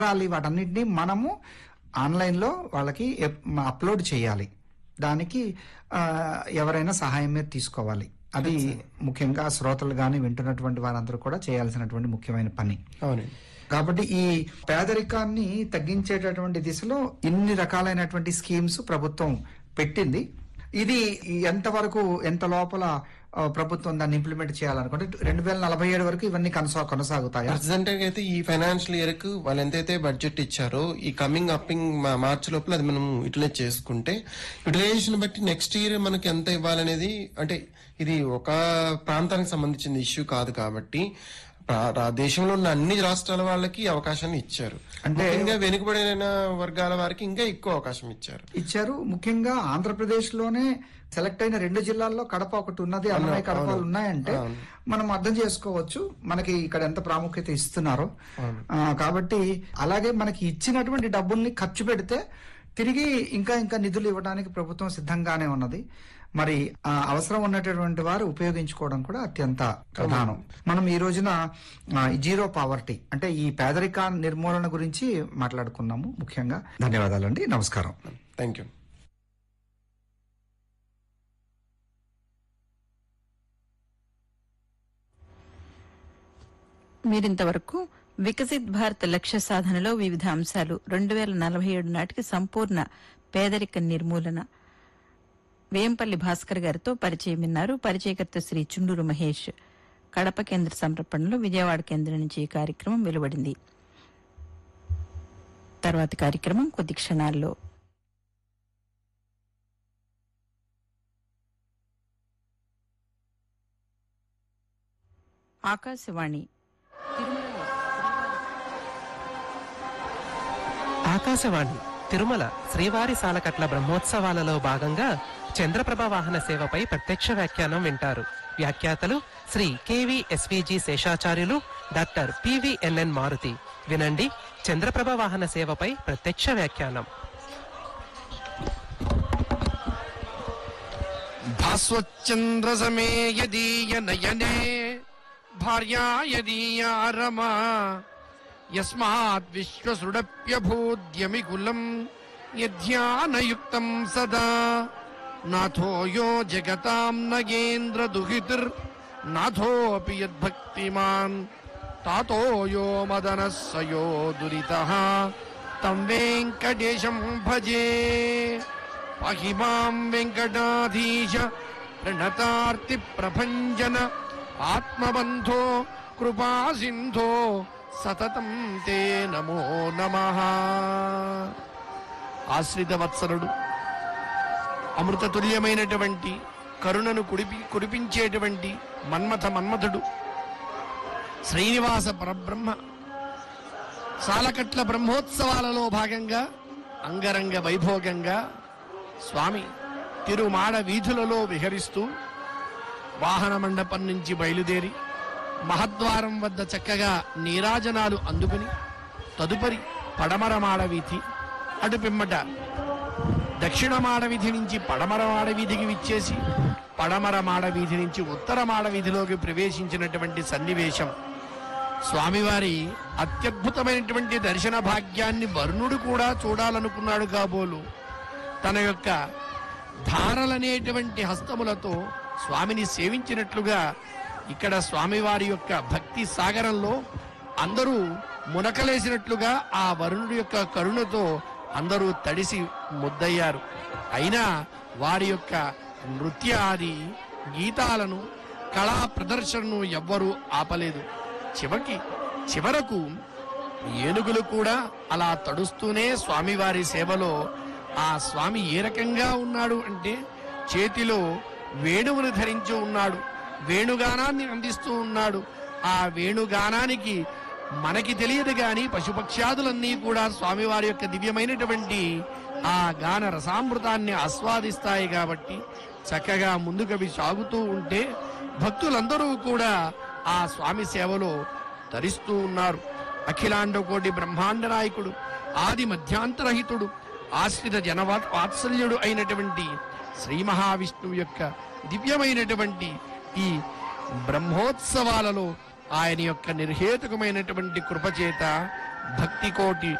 వివరాలు వాటన్నిటిని మనము ఆన్లైన్లో వాళ్ళకి ఎప్- అప్లోడ్ చేయాలి దానికి ఆ, ఎవరైనా సహాయం మీద తీసుకోవాలి అది ముఖ్యంగా శ్రోతలు కానీ వింటున్నటువంటి వారందరూ కూడా చేయాల్సినటువంటి ముఖ్యమైన పని అవునండి కాబట్టి ఈ పేదరికాన్ని తగ్గించేటటువంటి దిశలో ఇన్ని రకాలైనటువంటి స్కీమ్స్ ప్రభుత్వం పెట్టింది ఇది ఎంతవరకు ఎంత లోపల ఆ, ప్రభుత్వం దాన్ని ఇంప్లిమెంట్ చేయాలనుకుంటే రెండు వేల నలభై ఏడు వరకు ఇవన్నీ కొనసా కొనసాగుతాయా ప్రజెంట్ అయితే ఈ ఫైనాన్షియల్ ఇయర్ కు వాళ్ళు ఎంతైతే బడ్జెట్ ఇచ్చారో ఈ కమింగ్ అప్పింగ్ మార్చ్ లోపల అది మనం యూటిలైజ్ చేసుకుంటే యూటిలైజేషన్ బట్టి నెక్స్ట్ ఇయర్ మనకి ఎంత ఇవ్వాలనేది అంటే ఇది ఒక ప్రాంతానికి సంబంధించిన ఇష్యూ కాదు కాబట్టి ప్రా- రా- దేశంలో ఉన్న అన్ని రాష్ట్రాల వాళ్ళకి అవకాశాన్ని ఇచ్చారు అంటే- అంటే వెనుకబడిన వర్గాల వారికి ఇంకా ఎక్కువ అవకాశం ఇచ్చారు ఇచ్చారు ముఖ్యంగా ఆంధ్రప్రదేశ్ లోనే సెలెక్ట్ అయిన రెండు జిల్లాల్లో కడప ఒకటి ఉన్నది అన్నమయ్య కడపలు ఉన్నాయంటే మనం అర్థం చేసుకోవచ్చు మనకి ఇక్కడ ఎంత ప్రాముఖ్యత ఇస్తున్నారో ఆ, కాబట్టి అలాగే మనకి ఇచ్చినటువంటి డబ్బుల్ని ఖర్చు పెడితే తిరిగి ఇంకా ఇంకా నిధులు ఇవ్వడానికి ప్రభుత్వం సిద్ధంగానే ఉన్నది మరి ఆ, అవసరం ఉన్నటువంటి వారు ఉపయోగించుకోవడం కూడా అత్యంత ప్రధానం మనం ఈ రోజున ఆ, ఈ జీరో పావర్టీ అంటే ఈ పేదరిక నిర్మూలన గురించి మాట్లాడుకున్నాము ముఖ్యంగా ధన్యవాదాలండి నమస్కారం థ్యాంక్ యూ మీరింతవరకు వికసిత్ భారత్ లక్ష్య సాధనలో వివిధ అంశాలు రెండు వేల నలభై ఏడు నాటికి సంపూర్ణ పేదరిక నిర్మూలన వేంపల్లి భాస్కర్ గారితో పరిచయం విన్నారు పరిచయకర్త శ్రీ చుండూరు మహేష్ కడప కేంద్ర సమర్పణలో విజయవాడ కేంద్రం నుంచి ఈ కార్యక్రమం వెలువడింది తర్వాతి కార్యక్రమం కొద్ది క్షణాల్లో ఆకాశవాణి ఆకాశవాణి తిరుమల శ్రీవారి సాలకట్ల బ్రహ్మోత్సవాలలో భాగంగా చంద్రప్రభ వాహన సేవపై ప్రత్యక్ష వ్యాఖ్యానం వింటారు వ్యాఖ్యాతలు Shri KV SVG Seshacharyulu doctor PVNN Maruti వినండి చంద్రప్రభ వాహన సేవపై ప్రత్యక్ష వ్యాఖ్యానం భాస్వచ్చంద్రసమే యదీయ నయనే భార్యా యదీయా రమా యస్మాత్ విశ్వసృడప్యభూద్యమికులం యధ్యానయుక్తం సదా నాథో యో జగతాం నగేంద్ర దుహితిర్ నాథోపి యద్భక్తిమాన్ తాతో యో మదన సయో దురిత తం వెంకటేశం భజే పాహి మాం వెంకటాధీశ ప్రణతార్తి ప్రభంజన ఆత్మబంధో కృపా సింధో సతతం తే నమో నమ ఆశ్రిత వత్సలుడు అమృతతుల్యమైనటువంటి కరుణను కుడిపి కురిపించేటువంటి మన్మథ మన్మథుడు శ్రీనివాస పరబ్రహ్మ సాలకట్ల బ్రహ్మోత్సవాలలో భాగంగా అంగరంగ వైభోగంగా స్వామి తిరుమాడ వీధులలో విహరిస్తూ వాహన మండపం నుంచి బయలుదేరి మహద్వారం వద్ద చక్కగా నీరాజనాలు అందుకుని తదుపరి పడమర మాడ వీధి అటు పిమ్మట దక్షిణ మాడ వీధి నుంచి పడమర మాడ వీధికి విచ్చేసి పడమర మాడ వీధి నుంచి ఉత్తర మాడ వీధిలోకి ప్రవేశించినటువంటి సన్నివేశం స్వామివారి అత్యద్భుతమైనటువంటి దర్శన భాగ్యాన్ని వరుణుడు కూడా చూడాలనుకున్నాడు కాబోలు తన యొక్క ధారలనేటువంటి హస్తములతో స్వామిని సేవించినట్లుగా ఇక్కడ స్వామివారి యొక్క భక్తి సాగరంలో అందరూ మునకలేసినట్లుగా ఆ వరుణుడి యొక్క కరుణతో అందరూ తడిసి ముద్దయ్యారు అయినా వారి యొక్క నృత్య ఆది గీతాలను కళా ప్రదర్శనను ఎవ్వరూ ఆపలేదు చివరికి చివరకు ఏనుగులు కూడా అలా తడుస్తూనే స్వామివారి సేవలో ఆ స్వామి ఏ రకంగా ఉన్నాడు అంటే చేతిలో వేణువును ధరించి ఉన్నాడు వేణుగానాన్ని అందిస్తూ ఉన్నాడు ఆ వేణుగానానికి మనకి తెలియదు గాని పశుపక్ష్యాదులన్నీ కూడా స్వామివారి యొక్క దివ్యమైనటువంటి ఆ గాన రసామృతాన్ని ఆస్వాదిస్తాయి కాబట్టి చక్కగా ముందుకవి సాగుతూ ఉంటే భక్తులందరూ కూడా ఆ స్వామి సేవలో ధరిస్తూ ఉన్నారు అఖిలాండ కోటి బ్రహ్మాండ నాయకుడు ఆది మధ్యాంతరహితుడు ఆశ్రిత జనవా వాత్సల్యుడు అయినటువంటి శ్రీ మహావిష్ణువు యొక్క దివ్యమైనటువంటి ఈ బ్రహ్మోత్సవాలలో ఆయన యొక్క నిర్హేతుకమైనటువంటి కృపచేత భక్తి కోటి